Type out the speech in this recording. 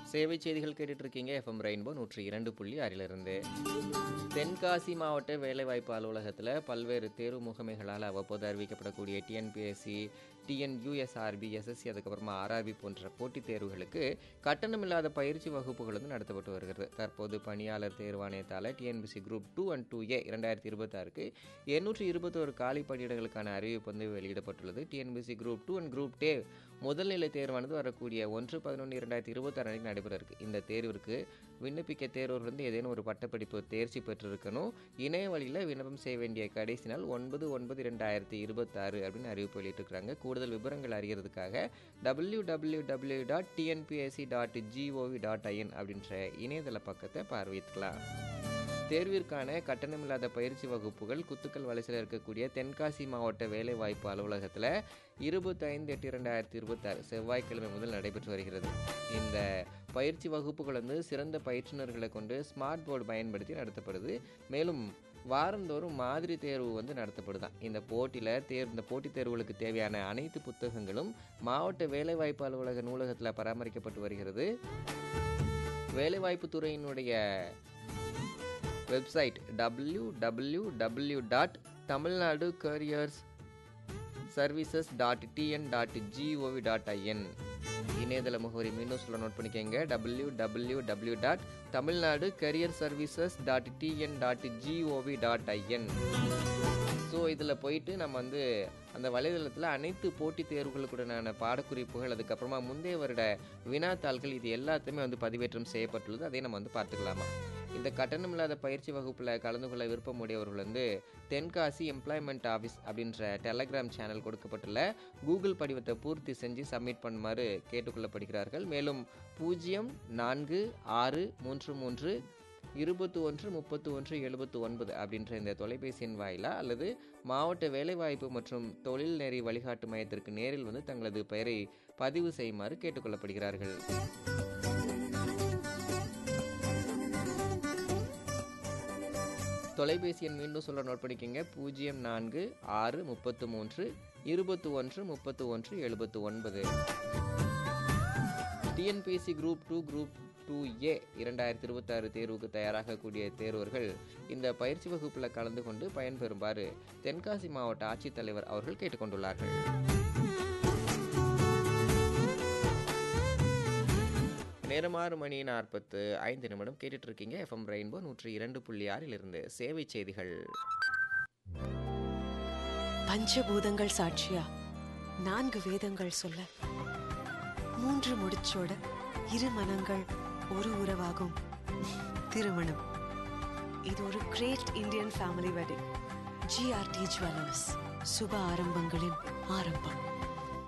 சேவை செய்திகள் கேட்டுட்டு இருக்கீங்க எஃப்எம் ரெயின்போ நூற்றி இரண்டு புள்ளி ஆறிலிருந்து தென்காசி மாவட்ட வேலைவாய்ப்பு அலுவலகத்தில் பல்வேறு தேர்வு முகமைகளால் அவ்வப்போது அறிவிக்கப்படக்கூடிய டிஎன்பிஎஸ்சி டிஎன்யூஎஸ்ஆர்பி எஸ்எஸ்சி அதுக்கப்புறமா ஆர்ஆர்பி போன்ற போட்டித் தேர்வுகளுக்கு கட்டணமில்லாத பயிற்சி வகுப்புகள் வந்து நடத்தப்பட்டு வருகிறது தற்போது பணியாளர் தேர்வாணையத்தால் TNPC group two and two A இரண்டாயிரத்தி இருபத்தாறுக்கு எண்ணூற்றி இருபத்தோரு காலி பணியிடங்களுக்கான அறிவிப்பு வந்து வெளியிடப்பட்டுள்ளது TNPC group two and group D முதல்நிலை தேர்வானது வரக்கூடிய ஒன்று பதினொன்று இரண்டாயிரத்தி இருபத்தாறு அன்றைக்கு நடைபெற இருக்கு இந்த தேர்விற்கு விண்ணப்பிக்க தேர்வோர் வந்து ஏதேனும் ஒரு பட்டப்படிப்பு தேர்ச்சி பெற்றிருக்கணும் இணைய வழியில் விண்ணப்பம் செய்ய வேண்டிய கடைசி நாள் ஒன்பது ஒன்பது ரெண்டாயிரத்தி இருபத்தாறு அப்படின்னு அறிவிப்பு வெளியிட்டிருக்கிறாங்க கூடுதல் விவரங்கள் அறியறதுக்காக W W W dot TNPSC dot GOV dot IN அப்படின்ற இணையதள பக்கத்தை பார்வையிட்டுக்கலாம் தேர்விற்கான கட்டணமில்லாத பயிற்சி வகுப்புகள் குத்துக்கல் வலசில் இருக்கக்கூடிய தென்காசி மாவட்ட வேலைவாய்ப்பு அலுவலகத்தில் இருபத்தைந்து எட்டு இரண்டாயிரத்தி இருபத்தாறு செவ்வாய்க்கிழமை முதல் நடைபெற்று வருகிறது இந்த பயிற்சி வகுப்புகள் வந்து சிறந்த பயிற்றுனர்களை கொண்டு ஸ்மார்ட் போர்டு பயன்படுத்தி நடத்தப்படுது மேலும் வாரந்தோறும் மாதிரி தேர்வு வந்து நடத்தப்படுதான் இந்த போட்டியில் தேர் இந்த போட்டித் தேர்வுகளுக்கு தேவையான அனைத்து புத்தகங்களும் மாவட்ட வேலைவாய்ப்பு அலுவலக நூலகத்தில் பராமரிக்கப்பட்டு வருகிறது வேலைவாய்ப்பு துறையினுடைய website W W W dot Tamil Nadu careers services dot TN dot GOV dot IN இணையதள முகவரி மீண்டும் சொல்ல நோட் பண்ணிக்கோங்க W W W dot Tamil Nadu career services dot TN dot GOV dot IN so இதில் போயிட்டு நம்ம வந்து அந்த வலைதளத்தில் அனைத்து போட்டித் தேர்வுகளுக்குடனான பாடக்குறிப்புகள் அதுக்கப்புறமா முந்தைய வருட வினாத்தாள்கள் இது எல்லாத்தையுமே வந்து பதிவேற்றம் செய்யப்பட்டுள்ளது அதை நம்ம வந்து பார்த்துக்கலாமா இந்த கட்டணமில்லாத பயிற்சி வகுப்பில் கலந்து கொள்ள விருப்பமுடையவர்கள் வந்து தென்காசி எம்ப்ளாய்மெண்ட் ஆஃபீஸ் அப்படின்ற டெலகிராம் சேனல் கொடுக்கப்பட்டுள்ள கூகுள் படிவத்தை பூர்த்தி செஞ்சு சப்மிட் பண்ணுமாறு கேட்டுக்கொள்ளப்படுகிறார்கள் மேலும் பூஜ்ஜியம் நான்கு ஆறு மூன்று மூன்று இருபத்தி ஒன்று முப்பத்தி ஒன்று எழுபத்தி ஒன்பது அப்படின்ற இந்த தொலைபேசி எண் வாயிலா அல்லது மாவட்ட வேலைவாய்ப்பு மற்றும் தொழில் நெறி வழிகாட்டு மையத்திற்கு நேரில் வந்து தங்களது பெயரை பதிவு செய்யுமாறு கேட்டுக்கொள்ளப்படுகிறார்கள் தொலைபேசி எண் மீண்டும் சொல்ல நோட் பண்ணிக்கோங்க பூஜ்ஜியம் நான்கு ஆறு முப்பத்து மூன்று இருபத்தி ஒன்று முப்பத்து ஒன்று எழுபத்து ஒன்பது TNPSC group two group two A இரண்டாயிரத்தி இருபத்தாறு தேர்வுக்கு தயாராகக்கூடிய தேர்வர்கள் இந்த பயிற்சி வகுப்பில் கலந்து கொண்டு பயன்பெறுமாறு தென்காசி மாவட்ட ஆட்சித்தலைவர் அவர்கள் கேட்டுக்கொண்டுள்ளார்கள் நேரம் ஆறு மணி நாற்பத்து ஐந்து நிமிடம் கேட்டுட்டு இருக்கீங்க எஃப்எம் ரெயின்போ நூற்றி இரண்டு புள்ளி ஆறிலிருந்து சேவை செய்திகள் பஞ்சபூதங்கள் சாட்சியா நான்கு வேதங்கள் சொல்ல மூன்று முடிச்சோட இரு மனங்கள் ஒரு உறவாகும் திருமணம் இது ஒரு great Indian family wedding GRT jewellers சுப ஆரம்பங்களின் ஆரம்பம்